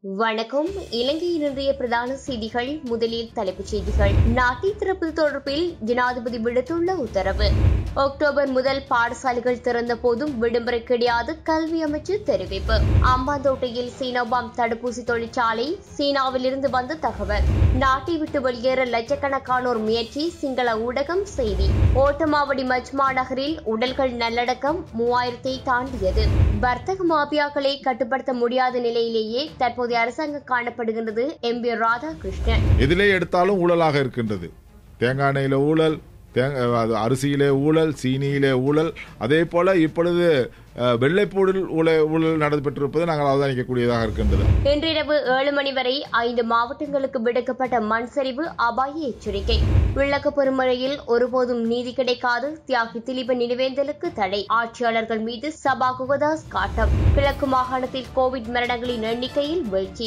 வணக்கம் இலங்கையின் இன்றைய பிரதான செய்திகள் முதலில் தலைப்புச் செய்திகள் நாட்டை திறப்பது தொடர்பில் ஜனாதிபதி விடுத்துள்ள உத்தரவு அக்டோபர் முதல் பாடசாலைகள் திறந்த போதும் விடுமுறை கிடையாது கல்வி அமைச்சர் தெரிவிப்பு அம்பாந்தோட்டையில் சீனோபாம் தடுப்பூசி தொழிற்சாலை சீனாவிலிருந்து வந்த தகவல் நாட்டை விட்டு வெளியேற லட்சக்கணக்கானோர் முயற்சி சிங்கள ஊடகம் செய்தி ஓட்டமாவடி மஜ்மா நகரில் உடல்கள் நல்லடக்கம் மூவாயிரத்தை தாண்டியது வர்த்தக மாபியாக்களை கட்டுப்படுத்த முடியாத நிலையிலேயே தற்போதைய அரசாங்கம் காணப்படுகின்றது எம் பி ராதாகிருஷ்ணன் எதிலே எடுத்தாலும் ஊழலாக இருக்கின்றது தேங்காய் எண்ணெயில ஊழல் தேங்க அது அரிசியிலே ஊழல் சீனியிலே ஊழல் அதே போல இப்பொழுது அஹ், வெள்ளைப்பூடில் ஊழல் ஊழல் நடைபெற்றிருப்பது நாங்கள் அவதானிக்கக்கூடியதாக இருக்கின்றது இன்றிரவு ஏழு மணி வரை ஐந்து மாவட்டங்களுக்கு விடுக்கப்பட்ட மண் சரிவு அபாய எச்சரிக்கை விளக்க பெருமழையில் ஒருபோதும் நீதி கிடைக்காது தியாகி திலீப நினைவேந்தலுக்கு தடை ஆட்சியாளர்கள் மீது சபா குகதாஸ் காட்டம் கிழக்கு மாகாணத்தில் கோவிட் மரணங்களின் எண்ணிக்கையில் வீழ்ச்சி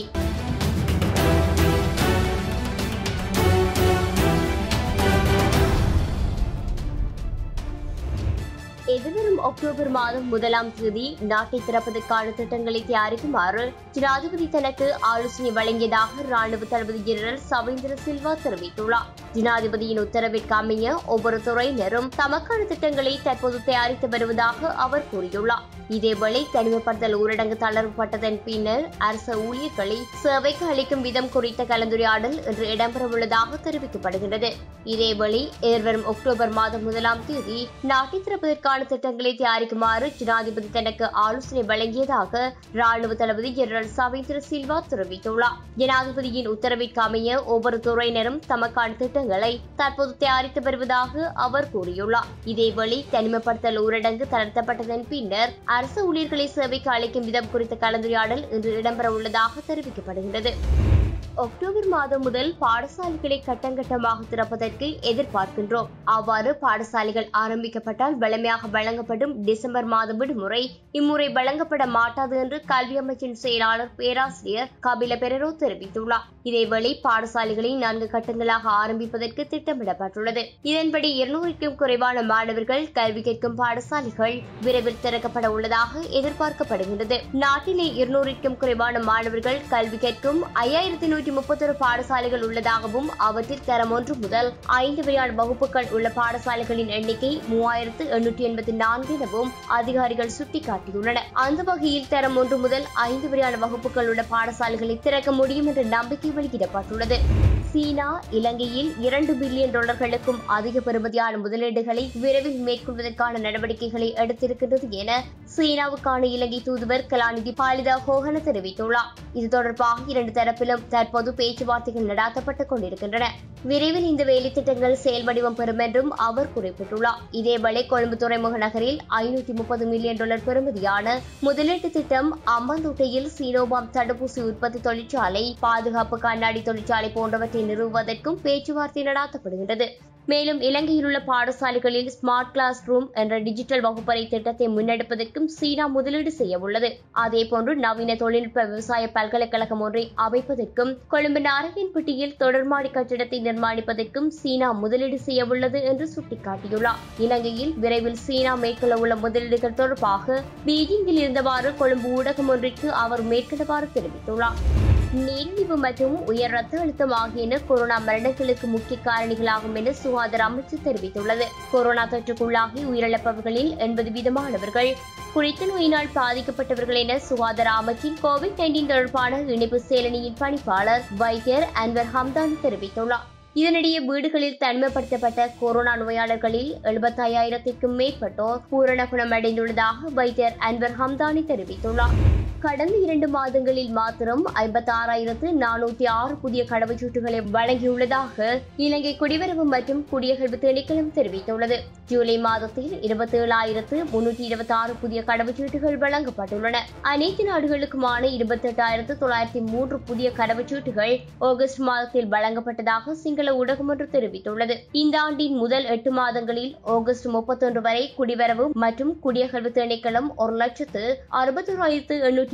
எதிர்வரும் அக்டோபர் மாதம் முதலாம் தேதி நாட்டை திறப்பதற்கான திட்டங்களை தயாரிக்குமாறு ஜனாதிபதி தனக்கு ஆலோசனை வழங்கியதாக ராணுவ தளபதி ஜெனரல் சவேந்திர சில்வா தெரிவித்துள்ளார் ஜனாதிபதியின் உத்தரவிற்கு அமைய ஒவ்வொரு துறையினரும் தமக்கான திட்டங்களை தற்போது தயாரித்து வருவதாக அவர் கூறியுள்ளார் இதேவேளை தனிமைப்படுத்தல் ஊரடங்கு தளர்வுபட்டதன் பின்னர் அரசு ஊழியர்களை சேவைக்கு அளிக்கும் விதம் குறித்த கலந்துரையாடல் இன்று இடம்பெறவுள்ளதாக தெரிவிக்கப்படுகின்றது இதேவேளை எதிர்வரும் அக்டோபர் மாதம் முதலாம் தேதி நாட்டை திறப்பதற்கான திட்டங்களை தயாரிக்குமாறு ஜனாதிபதி தனக்கு ஆலோசனை வழங்கியதாக ராணுவ தளபதி ஜெனரல் சவேந்திர சில்வா தெரிவித்துள்ளார் ஜனாதிபதியின் உத்தரவிற்கு அமைய ஒவ்வொரு துறையினரும் தமக்கான திட்டங்களை தற்போது தயாரித்து வருவதாக அவர் கூறியுள்ளார் இதேவேளை தனிமைப்படுத்தல் ஊரடங்கு தளர்த்தப்பட்டதன் பின்னர் அரசு ஊழியர்களை சேவைக்கு அளிக்கும் விதம் குறித்த கலந்துரையாடல் இன்று இடம்பெறவுள்ளதாக தெரிவிக்கப்படுகிறது அக்டோபர் மாதம் முதல் பாடசாலைகளை கட்டங்கட்டமாக திறப்பதற்கு எதிர்பார்க்கின்றோம் அவ்வாறு பாடசாலைகள் ஆரம்பிக்கப்பட்டால் வழமையாக வழங்கப்படும் டிசம்பர் மாத விடுமுறை இம்முறை வழங்கப்பட மாட்டாது என்று கல்வி அமைச்சின் செயலாளர் பேராசிரியர் கபில பெரரோ தெரிவித்துள்ளார் இதேவேளை பாடசாலைகளை நான்கு கட்டங்களாக ஆரம்பிப்பதற்கு திட்டமிடப்பட்டுள்ளது இதன்படி இருநூறுக்கும் குறைவான மாணவர்கள் கல்வி கேட்கும் பாடசாலைகள் விரைவில் திறக்கப்பட உள்ளதாக எதிர்பார்க்கப்படுகின்றது நாட்டிலே இருநூறுக்கும் குறைவான மாணவர்கள் கல்வி கேட்கும் ஐயாயிரத்தி நூற்றி முப்பத்தொரு பாடசாலைகள் உள்ளதாகவும் அவற்றில் தரம் ஒன்று முதல் ஐந்து வரையான வகுப்புகள் உள்ள பாடசாலைகளின் எண்ணிக்கை மூவாயிரத்து எண்ணூற்றி எண்பத்தி நான்கு எனவும் அதிகாரிகள் சுட்டிக்காட்டியுள்ளனர் அந்த வகையில் தரம் ஒன்று முதல் ஐந்து வரையான வகுப்புகள் உள்ள பாடசாலைகளை திறக்க முடியும் என்ற நம்பிக்கை வெளியிடப்பட்டுள்ளது சீனா இலங்கையில் இரண்டு பில்லியன் டாலர்களுக்கும் அதிக பெறுமதியான முதலீடுகளை விரைவில் மேற்கொள்வதற்கான நடவடிக்கைகளை எடுத்திருக்கின்றது என சீனாவுக்கான இலங்கை தூதுவர் கலாநிதி பாலிதா ஹோகன தெரிவித்துள்ளார் இது தொடர்பாக இரண்டு தரப்பிலும் தற்போது பேச்சுவார்த்தைகள் நடாத்தப்பட்டுக் கொண்டிருக்கின்றன விரைவில் இந்த வேலை திட்டங்கள் செயல்வடிவம் பெறும் என்றும் அவர் குறிப்பிட்டுள்ளார் இதேவேளை கொழும்பு துறைமுக நகரில் ஐநூற்றி முப்பது மில்லியன் டாலர் பெறுமதியான முதலீட்டு திட்டம் அம்பாந்தோட்டையில் சீனோபாம் தடுப்பூசி உற்பத்தி தொழிற்சாலை பாதுகாப்பு கண்ணாடி தொழிற்சாலை போன்றவற்றை நிறுவுவதற்கும் பேச்சுவார்த்தை நடாத்தப்படுகின்றது மேலும் இலங்கையில் உள்ள பாடசாலைகளில் ஸ்மார்ட் கிளாஸ் ரூம் என்ற டிஜிட்டல் வகுப்பறை திட்டத்தை முன்னெடுப்பதற்கும் சீனா முதலீடு செய்ய உள்ளது அதேபோன்று நவீன தொழில்நுட்ப விவசாய பல்கலைக்கழகம் ஒன்றை அமைப்பதற்கும் கொழும்பு நாராயண்பட்டியில் தொடர்மாடி கட்டிடத்தை நிர்மாணிப்பதற்கும் சீனா முதலீடு செய்ய உள்ளது என்று சுட்டிக்காட்டியுள்ளார் இலங்கையில் விரைவில் சீனா மேற்கொள்ள உள்ள முதலீடுகள் தொடர்பாக பீஜிங்கில் இருந்தவாறு கொழும்பு ஊடகம் ஒன்றிற்கு அவர் மேற்கொண்டவாறு தெரிவித்துள்ளார் நீரிழிவு மற்றும் உயர் ரத்த அழுத்தம் ஆகியன கொரோனா மரணங்களுக்கு முக்கிய காரணிகளாகும் என சுகாதார அமைச்சு தெரிவித்துள்ளது கொரோனா தொற்றுக்குள்ளாகி உயிரிழப்பவர்களில் எண்பது வீதமானவர்கள் குறித்த நோயினால் பாதிக்கப்பட்டவர்கள் என சுகாதார அமைச்சின் கோவிட் நைன்டீன் தொடர்பான இணைப்பு செயலணியின் பணிப்பாளர் வைத்தியர் அன்வர் ஹம்தானி தெரிவித்துள்ளார் இதனிடையே வீடுகளில் தனிமைப்படுத்தப்பட்ட கொரோனா நோயாளர்களில் எழுபத்தையாயிரத்திற்கும் மேற்பட்டோர் பூரண குணமடைந்துள்ளதாக வைத்தியர் அன்வர் ஹம்தானி தெரிவித்துள்ளார் கடந்த இரண்டு மாதங்களில் மாத்திரம் ஐம்பத்தி ஆறாயிரத்து நானூத்தி ஆறு புதிய கடவுச்சீட்டுகளை வழங்கியுள்ளதாக இலங்கை குடிவரவு மற்றும் குடியகழ்வு திணைக்களம் தெரிவித்துள்ளது ஜூலை மாதத்தில் இருபத்தி ஏழாயிரத்து முன்னூற்றி இருபத்தி ஆறு புதிய கடவுச்சீட்டுகள் வழங்கப்பட்டுள்ளன அனைத்து நாடுகளுக்குமான இருபத்தி எட்டாயிரத்து தொள்ளாயிரத்தி மூன்று புதிய கடவுச்சீட்டுகள் ஆகஸ்ட் மாதத்தில் வழங்கப்பட்டதாக சிங்கள ஊடகம் ஒன்று தெரிவித்துள்ளது இந்த ஆண்டின் முதல் எட்டு மாதங்களில் ஆகஸ்ட் முப்பத்தொன்று வரை குடிவரவு மற்றும் குடியகழ்வு திணைக்களம் ஒரு லட்சத்து அறுபத்தோராயிரத்து எண்ணூற்றி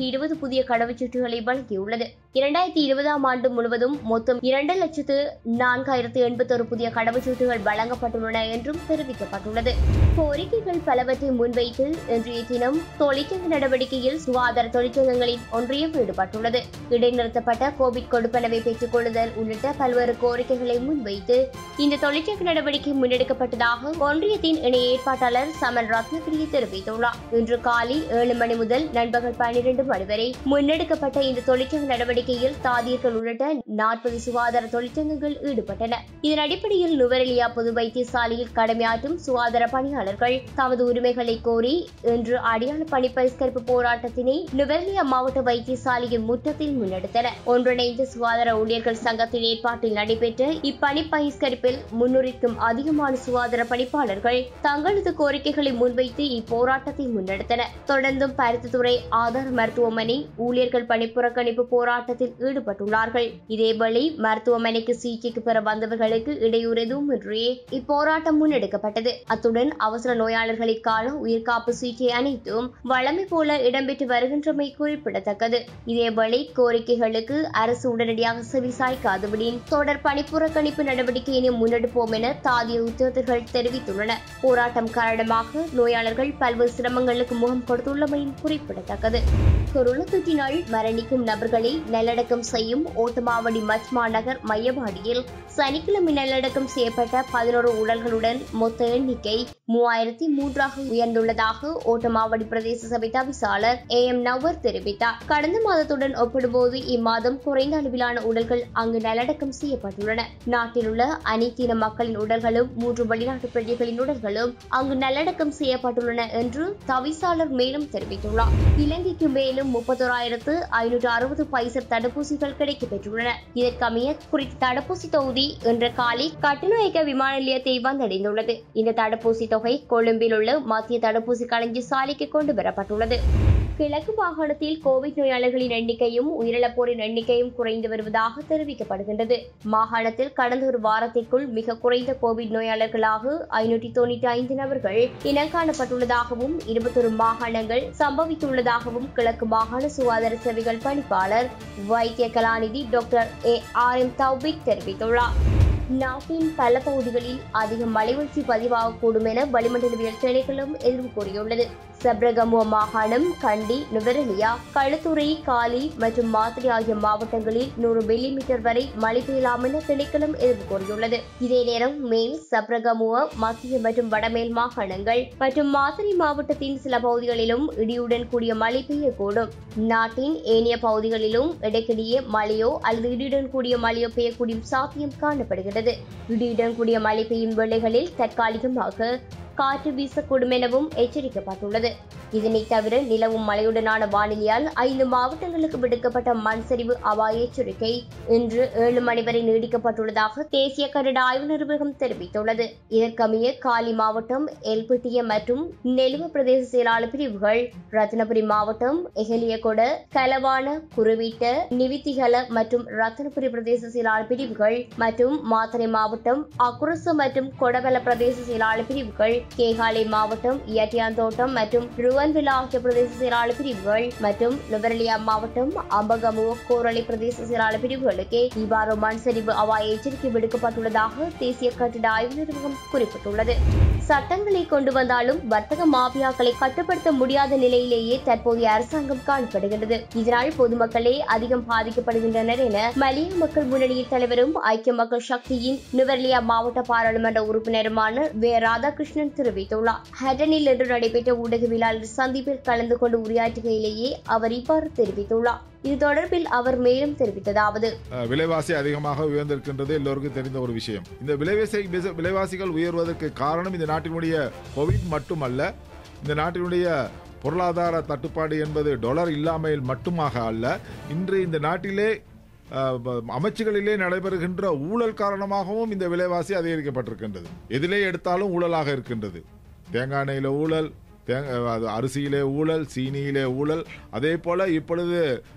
நூற்றி இருபது புதிய கடவுச்சீட்டுகளை வழங்கியுள்ளது இரண்டாயிரத்தி இருபதாம் ஆண்டு முழுவதும் மொத்தம் இரண்டு லட்சத்து நான்காயிரத்து எண்பத்தொரு புதிய கடவுச்சீட்டுகள் வழங்கப்பட்டுள்ளன என்றும் தெரிவிக்கப்பட்டுள்ளது கோரிக்கைகள் பலவற்றை முன்வைத்து இன்றைய தினம் தொழிற்சங்க நடவடிக்கையில் சுகாதார தொழிற்சங்கங்களின் ஒன்றியம் ஈடுபட்டுள்ளது இடைநிறுத்தப்பட்ட கோவிட் கொடுப்பனவை பெற்றுக் கொள்ளுதல் உள்ளிட்ட பல்வேறு கோரிக்கைகளை முன்வைத்து இந்த தொழிற்சங்க நடவடிக்கை முன்னெடுக்கப்பட்டதாக ஒன்றியத்தின் இணை ஏற்பாட்டாளர் சமன் ரத்னகிரி தெரிவித்துள்ளார் இன்று காலை ஏழு மணி முதல் நண்பகல் பன்னிரண்டு மணி வரை முன்னெடுக்கப்பட்ட இந்த தொழிற்சங்க நடவடிக்கையில் தாதியர்கள் உள்ளிட்ட நாற்பது சுகாதார தொழிற்சங்கங்கள் ஈடுபட்டன இதன் அடிப்படையில் நுவரெலியா பொது வைத்தியசாலையில் கடமையாற்றும் சுகாதார பணியாளர்கள் தமது உரிமைகளை கோரி இன்று அடையாள பணி பரிஷ்கரிப்பு போராட்டத்தினை நுவரெலியா மாவட்ட வைத்தியசாலையின் முற்றத்தில் முன்னெடுத்தனர் ஒன்றிணைந்த சுகாதார ஊழியர்கள் சங்கத்தின் ஏற்பாட்டில் நடைபெற்ற இப்பணி பகிஷ்கரிப்பில் முன்னூறுக்கும் அதிகமான சுகாதார பணிப்பாளர்கள் தங்களது கோரிக்கைகளை முன்வைத்து இப்போராட்டத்தை முன்னெடுத்தனர் தொடர்ந்தும் பருத்தித்துறை ஆதார மருத்துவமனை ஊழியர்கள் பணிப்புறக்கணிப்பு போராட்டத்தில் ஈடுபட்டுள்ளார்கள் இதேவேளை மருத்துவமனைக்கு சிகிச்சைக்கு பெற வந்தவர்களுக்கு இடையூறு எதுவுமின்றி இப்போராட்டம் முன்னெடுக்கப்பட்டது அத்துடன் அவசர நோயாளர்களுக்கான உயிர்காப்பு சிகிச்சை அனைத்தும் வழமை போல இடம்பெற்று வருகின்றமை குறிப்பிடத்தக்கது இதேவேளை கோரிக்கைகளுக்கு அரசு உடனடியாக செவிசாய்க்காதபடியின் தொடர் பணிப்புறக்கணிப்பு நடவடிக்கையினை முன்னெடுப்போம் என தாதிய உத்தியோகர்கள் தெரிவித்துள்ளனர் போராட்டம் காரணமாக நோயாளர்கள் பல்வேறு சிரமங்களுக்கு முகம் கொடுத்துள்ளமையும் குறிப்பிடத்தக்கது கொரோனா தொற்றினால் மரணிக்கும் நபர்களை நல்லடக்கம் செய்யும் ஓட்டமாவடி மச்மா நகர் மையவாடியில் சனிக்கிழமை நல்லடக்கம் செய்யப்பட்ட பதினோரு உடல்களுடன் மொத்த எண்ணிக்கை மூவாயிரத்தி மூன்றாக உயர்ந்துள்ளதாக ஓட்டமாவடி பிரதேச சபை தவிசாளர் ஏ எம் நவர் தெரிவித்தார் கடந்த மாதத்துடன் ஒப்பிடும்போது இம்மாதம் குறைந்த அளவிலான உடல்கள் அங்கு நல்லடக்கம் செய்யப்பட்டுள்ளன நாட்டில் உள்ள அனைத்தின மக்களின் உடல்களும் மூன்று வெளிநாட்டு பிரஜைகளின் உடல்களும் அங்கு நல்லடக்கம் செய்யப்பட்டுள்ளன என்று தவிசாளர் மேலும் தெரிவித்துள்ளார் இலங்கைக்கு மேலும் முப்பத்தோராயிரத்து ஐநூற்று அறுபது பைசர் தடுப்பூசிகள் கிடைக்கப்பெற்றுள்ளன இதற்கமைய குறித்த தடுப்பூசி தொகுதி இன்று காலை கட்டுநாயக்க விமான நிலையத்தை வந்தடைந்துள்ளது இந்த தடுப்பூசி தொகை கொழும்பில் உள்ள மத்திய தடுப்பூசி களஞ்சி சாலைக்கு கொண்டு வரப்பட்டுள்ளது கிழக்கு மாகாணத்தில் கோவிட் நோயாளர்களின் எண்ணிக்கையும் உயிரிழப்போரின் எண்ணிக்கையும் குறைந்து வருவதாக தெரிவிக்கப்படுகின்றது மாகாணத்தில் கடந்த ஒரு வாரத்திற்குள் மிக குறைந்த கோவிட் நோயாளர்களாக ஐநூற்றி தொண்ணூற்றி ஐந்து நபர்கள் இனம் காணப்பட்டுள்ளதாகவும் இருபத்தொரு மாகாணங்கள் சம்பவித்துள்ளதாகவும் கிழக்கு மாகாண சுகாதார சேவைகள் பணிப்பாளர் வைத்திய கலாநிதி doctor A R M Thowfeek தெரிவித்துள்ளார் நாட்டின் பல பகுதிகளில் அதிக மழைவீழ்ச்சி பதிவாகக்கூடும் என வளிமண்டலவியல் திணைக்களம் எதிர்வு கூறியுள்ளது சப்ரகமுவ மாகாணம் கண்டி நுவரெலியா களுத்துறை காலி மற்றும் மாத்திரை ஆகிய மாவட்டங்களில் நூறு மில்லிமீட்டர் வரை மழை பெய்யலாம் என திணைக்களம் எதிர்ப்பு கூறியுள்ளது இதே நேரம் மேல் சப்ரகமுவ மத்திய மற்றும் வடமேல் மாகாணங்கள் மற்றும் மாத்திரை மாவட்டத்தின் சில பகுதிகளிலும் இடியுடன் கூடிய மழை பெய்யக்கூடும் நாட்டின் ஏனைய பகுதிகளிலும் இடைக்கிடையே மழையோ அல்லது இடியுடன் கூடிய மழையோ பெய்யக்கூடிய சாத்தியம் காணப்படுகிறது இடியுடன் கூடிய மழை பெய்யும் வேளைகளில் தற்காலிகமாக காற்று வீசக்கூடும் எனவும் எச்சரிக்கப்பட்டுள்ளது இதனைத் தவிர நிலவும் மழையுடனான வானிலையால் ஐந்து மாவட்டங்களுக்கு விடுக்கப்பட்ட மண் சரிவு அபாய எச்சரிக்கை இன்று ஏழு மணி வரை நீடிக்கப்பட்டுள்ளதாக தேசிய கட்டிட ஆய்வு நிர்வாகம் தெரிவித்துள்ளது இதற்கமைய காலி மாவட்டம் எல்பிட்டிய மற்றும் நெலுவ பிரதேச செயலாளர் பிரிவுகள் ரத்னபுரி மாவட்டம் எஹலியகொட கலவான குருவிட்ட நிவித்திகல மற்றும் ரத்னபுரி பிரதேச செயலாளர் பிரிவுகள் மற்றும் மாத்தறை மாவட்டம் அக்குரசு மற்றும் கொடவல பிரதேச செயலாளர் பிரிவுகள் கேகாலை மாவட்டம் இயட்டியாந்தோட்டம் மற்றும் ருவன்விலா ஆகிய பிரதேச செயலாளர் பிரிவுகள் மற்றும் நுவரெலியா மாவட்டம் அம்பகமுவ கோரளை பிரதேச செயலாளர் பிரிவுகளுக்கே இவ்வாறு மண் சரிவு அபாய எச்சரிக்கை விடுக்கப்பட்டுள்ளதாக தேசிய கட்டிட ஆய்வு நிறுவனம் குறிப்பிட்டுள்ளது சட்டங்களை கொண்டு வந்தாலும் வர்த்தக மாபியாக்களை கட்டுப்படுத்த முடியாத நிலையிலேயே தற்போதைய அரசாங்கம் காணப்படுகிறது இதனால் பொதுமக்களே அதிகம் பாதிக்கப்படுகின்றனர் என மலிய மக்கள் முன்னணியின் தலைவரும் ஐக்கிய மக்கள் சக்தியின் நுவர்லியா மாவட்ட பாராளுமன்ற உறுப்பினருமான வே ராதாகிருஷ்ணன் தெரிவித்துள்ளார் ஹட்டனில் இன்று நடைபெற்ற ஊடகவியலாளர் சந்திப்பில் கலந்து கொண்டு உரையாற்றுகையிலேயே அவர் இவ்வாறு தெரிவித்துள்ளார் இது தொடர்பில் அவர் மேலும் தெரிவித்ததாவது அஹ், விலைவாசி அதிகமாக உயர்ந்திருக்கின்றது எல்லோருக்கும் தெரிந்த ஒரு விஷயம் இந்த விலைவாசி விச- விலைவாசிகள் உயர்வதற்கு காரணம் இந்த நாட்டினுடைய கோவிட் மட்டுமல்ல இந்த நாட்டினுடைய பொருளாதார தட்டுப்பாடு என்பது டொலர் இல்லாமல் மட்டுமாக அல்ல இன்று இந்த நாட்டிலே அஹ், ப- அமைச்சுகளிலே நடைபெறுகின்ற ஊழல் காரணமாகவும் இந்த விலைவாசி அதிகரிக்கப்பட்டிருக்கின்றது எதிலே எடுத்தாலும் ஊழலாக இருக்கின்றது தேங்காய் எண்ணெயில ஊழல் தேங்க அது அரிசியிலே ஊழல் சீனியிலே ஊழல் அதே போல இப்பொழுது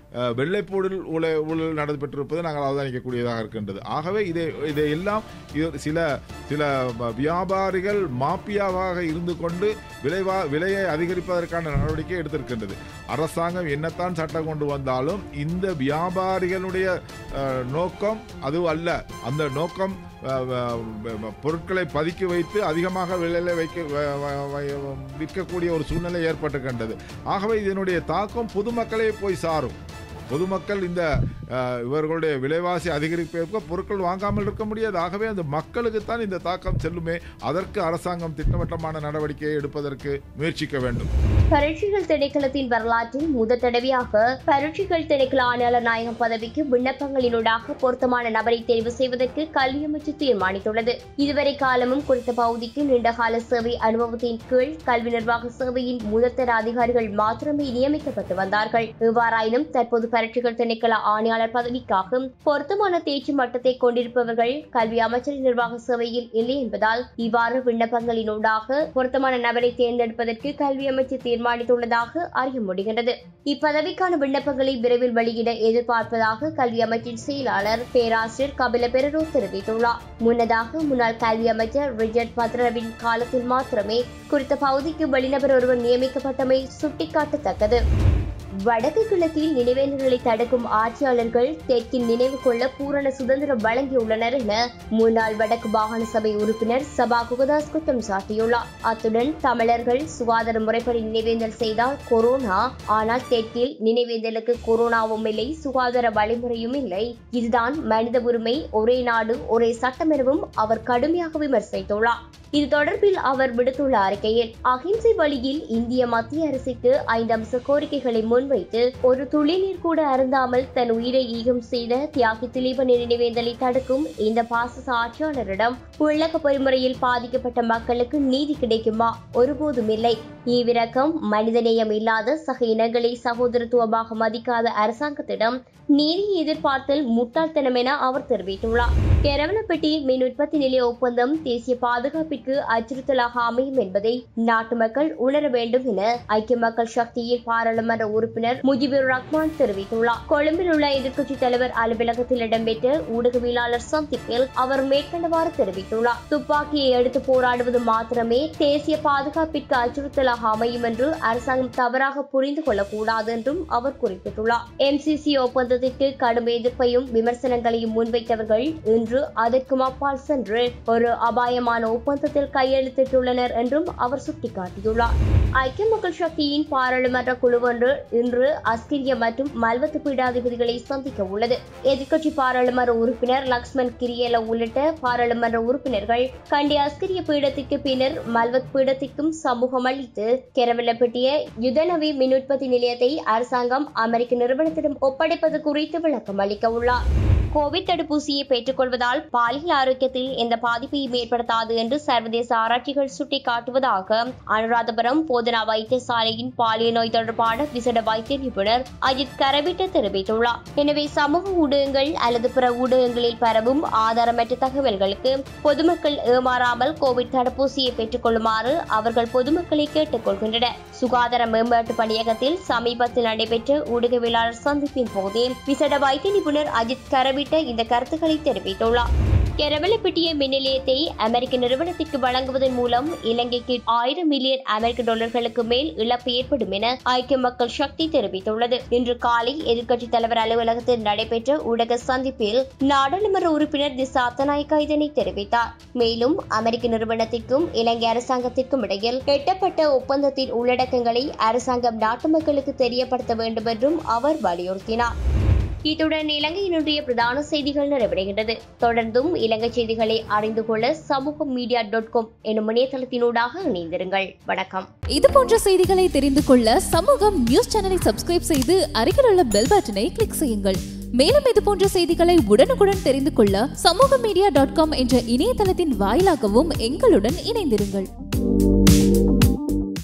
அஹ், வெள்ளைப்பூடில் ஊழல் ஊழல் நடைபெற்றிருப்பது நாங்கள் அவதானிக்கக்கூடியதாக இருக்கின்றது ஆகவே இதை இதை எல்லாம் இது சில சில வ- வியாபாரிகள் மாப்பியாவாக இருந்து கொண்டு விலைவா விலையை அதிகரிப்பதற்கான நடவடிக்கை எடுத்திருக்கின்றது அரசாங்கம் என்னத்தான் சட்டம் கொண்டு வந்தாலும் இந்த வியாபாரிகளுடைய அஹ், நோக்கம் அது அல்ல அந்த நோக்கம் அஹ், அஹ், பொருட்களை பதுக்கி வைத்து அதிகமாக விலையில வைக்க வ- வ- வ- விற்கக்கூடிய ஒரு சூழ்நிலை ஏற்பட்டுக்கின்றது ஆகவே இதனுடைய தாக்கம் பொதுமக்களே போய் சாரும் பொதுமக்கள் இந்த அஹ், இவர்களுடைய விலைவாசி அதிகரிப்பதற்கு பொருட்கள் வாங்காமல் இருக்க முடியாது ஆகவே அந்த மக்களுக்குத்தான் இந்த தாக்கம் செல்லுமே அதற்கு அரசாங்கம் திட்டவட்டமான நடவடிக்கையை எடுப்பதற்கு முயற்சிக்க வேண்டும் பரீட்சைகள் திணைக்களத்தின் வரலாற்றில் முதல் தடவையாக பரீட்சைகள் திணைக்கள ஆணையாளர் நாயகம் பதவிக்கு விண்ணப்பங்களினூடாக பொருத்தமான நபரை தேர்வு செய்வதற்கு கல்வி அமைச்சு தீர்மானித்துள்ளது இதுவரை காலமும் குறித்த பகுதிக்கு நீண்டகால சேவை அனுபவத்தின் கீழ் கல்வி நிர்வாக சேவையின் முதற்தர அதிகாரிகள் மாத்திரமே நியமிக்கப்பட்டு வந்தார்கள் இவ்வாறாயினும் தற்போது பரீட்சைகள் திணைக்கள ஆணையாளர் பதவிக்காக பொருத்தமான தேர்ச்சி மட்டத்தை கொண்டிருப்பவர்கள் கல்வி அமைச்சரின் நிர்வாக சேவையில் இல்லை என்பதால் இவ்வாறு விண்ணப்பங்களினூடாக பொருத்தமான நபரை தேர்ந்தெடுப்பதற்கு கல்வி அமைச்சு தீர்மானித்துள்ளதாக அறிய முடிகின்றது இப்பதவிக்கான விண்ணப்பங்களை விரைவில் வெளியிட எதிர்பார்ப்பதாக கல்வி அமைச்சின் செயலாளர் பேராசிரியர் கபில பெரரோ தெரிவித்துள்ளார் முன்னதாக முன்னாள் கல்வி அமைச்சர் ரிஜர்ட் பத்ரவின் காலத்தில் மாத்திரமே குறித்த பகுதிக்கு வெளிநபர் ஒருவர் நியமிக்கப்பட்டமை சுட்டிக்காட்டத்தக்கது வடக்கு கிழக்கில் நினைவேந்தல்களை தடுக்கும் ஆட்சியாளர்கள் தெற்கில் நினைவு கொள்ள பூரண சுதந்திரம் வழங்கியுள்ளனர் என முன்னாள் வடக்கு மாகாண சபை உறுப்பினர் சபா குகதாஸ் குற்றம் சாட்டியுள்ளார் அத்துடன் தமிழர்கள் சுகாதார முறைப்படி நினைவேந்தல் செய்தால் கொரோனா ஆனால் தெற்கில் நினைவேந்தலுக்கு கொரோனாவும் இல்லை சுகாதார வழிமுறையும் இல்லை இதுதான் மனித உரிமை ஒரே நாடு ஒரே சட்டம் எனவும் அவர் கடுமையாக விமர்சித்துள்ளார் இது தொடர்பில் அவர் விடுத்துள்ள அறிக்கையில் அகிம்சை வழியில் இந்திய மத்திய அரசுக்கு ஐந்து அம்ச கோரிக்கைகளை முன்வைத்து ஒரு துளி நீர் கூட அருந்தாமல் தன் உயிரை ஈகம் செய்த தியாகி திலீபனின் நினைவேந்தலை தடுக்கும் இந்த பாசச ஆட்சியாளரிடம் உள்ளக பொறிமுறையில் பாதிக்கப்பட்ட மக்களுக்கு நீதி கிடைக்குமா ஒருபோதும் இல்லை ஈவிரக்கம் மனிதநேயம் இல்லாத சக இனங்களை சகோதரத்துவமாக மதிக்காத அரசாங்கத்திடம் நீதியை எதிர்பார்த்தல் முட்டாள்தனம் என அவர் தெரிவித்துள்ளார் கேரவலப்பட்டி மின் உற்பத்தி நிலைய ஒப்பந்தம் தேசிய பாதுகாப்பிற்கு அச்சுறுத்தலாக அமையும் என்பதை நாட்டு மக்கள் உணர வேண்டும் என ஐக்கிய மக்கள் சக்தியின் பாராளுமன்ற உறுப்பினர் முஜிபுர் ரஹ்மான் தெரிவித்துள்ளார் கொழும்பில் உள்ள எதிர்க்கட்சித் தலைவர் அலுவலகத்தில் இடம்பெற்ற ஊடகவியலாளர் சந்திப்பில் அவர் மேற்கண்டவாறு தெரிவித்துள்ளார் துப்பாக்கியை எடுத்து போராடுவது மாத்திரமே தேசிய பாதுகாப்பிற்கு அச்சுறுத்தலாக அமையும் என்று அரசாங்கம் தவறாக புரிந்து கொள்ளக்கூடாது என்றும் அவர் குறிப்பிட்டுள்ளார் எம்சிசி ஒப்பந்தத்திற்கு கடும் எதிர்ப்பையும் விமர்சனங்களையும் முன்வைத்தவர்கள் இன்று அதற்கும் அப்பால் சென்று ஒரு அபாயமான ஒப்பந்தத்தில் கையெழுத்திட்டுள்ளனர் என்றும் அவர் சுட்டிக்காட்டியுள்ளார் ஐக்கிய மக்கள் சக்தியின் பாராளுமன்ற குழு ஒன்று இன்று அஸ்கிரிய மற்றும் மல்வத்து பீடாதிபதிகளை சந்திக்க உள்ளது எதிர்க்கட்சி பாராளுமன்ற உறுப்பினர் லக்ஷ்மண் கிரியேல உள்ளிட்ட பாராளுமன்ற உறுப்பினர்கள் கண்டி அஸ்கிரிய பீடத்திற்கு பின்னர் மல்வத் பீடத்திற்கும் சமூகம் அளித்து கெரவலப்பட்டிய யுதனவி மின் உற்பத்தி நிலையத்தை அரசாங்கம் அமெரிக்க நிறுவனத்திடம் ஒப்படைப்பது குறித்து விளக்கம் அளிக்க உள்ளார் கோவிட் தடுப்பூசியை பெற்றுக்கொள்வதால் பாலியல் ஆரோக்கியத்தில் எந்த பாதிப்பையும் ஏற்படுத்தாது என்று சர்வதேச ஆராய்ச்சிகள் சுட்டிக்காட்டுவதாக அனுராதபுரம் போதனா வைத்தியசாலையின் பாலியல் நோய் தொடர்பான விசேட வைத்திய நிபுணர் அஜித் கரபிட்ட தெரிவித்துள்ளார் எனவே சமூக ஊடகங்கள் அல்லது பிற ஊடகங்களில் பரவும் ஆதாரமற்ற தகவல்களுக்கு பொதுமக்கள் ஏமாறாமல் கோவிட் தடுப்பூசியை பெற்றுக்கொள்ளுமாறு அவர்கள் பொதுமக்களை கேட்டுக்கொள்கின்றனர் சுகாதார மேம்பாட்டு பணியகத்தில் சமீபத்தில் நடைபெற்ற ஊடகவியலாளர் சந்திப்பின் போதே விசேட வைத்திய நிபுணர் அஜித் கரவிட்ட இந்த கருத்துக்களை தெரிவித்துள்ளார் கெரவலப்பட்டிய மின் நிலையத்தை அமெரிக்க நிறுவனத்திற்கு வழங்குவதன் மூலம் இலங்கைக்கு ஆயிரம் மில்லியன் அமெரிக்க டாலர்களுக்கு மேல் இழப்பு ஏற்படும் என ஐக்கிய மக்கள் சக்தி தெரிவித்துள்ளது இன்று காலை எதிர்க்கட்சித் தலைவர் அலுவலகத்தில் நடைபெற்ற ஊடக சந்திப்பில் நாடாளுமன்ற உறுப்பினர் திசா அத்தநாயக்கா இதனை தெரிவித்தார் மேலும் அமெரிக்க நிறுவனத்திற்கும் இலங்கை அரசாங்கத்திற்கும் இடையில் எட்டப்பட்ட ஒப்பந்தத்தின் உள்ளடக்கங்களை அரசாங்கம் நாட்டு மக்களுக்கு தெரியப்படுத்த வேண்டும் என்றும் அவர் வலியுறுத்தினார் இத்துடன் இலங்கையினுடைய பிரதான செய்திகள் நிறைவடைகின்றது தொடர்ந்தும் இலங்கை செய்திகளை அறிந்து கொள்ள சமூக மீடியா டாட் காம் எனும் இணையதளத்தினூடாக இணைந்திருங்கள் வணக்கம் இது போன்ற செய்திகளை தெரிந்து கொள்ள சமூகம் நியூஸ் சேனலை சப்ஸ்கிரைப் செய்து அருகில் உள்ள பெல் பட்டனை கிளிக் செய்யுங்கள் மேலும் இது போன்ற செய்திகளை உடனுக்குடன் தெரிந்து கொள்ள சமூக மீடியா டாட் காம் என்ற இணையதளத்தின் வாயிலாகவும் எங்களுடன் இணைந்திருங்கள்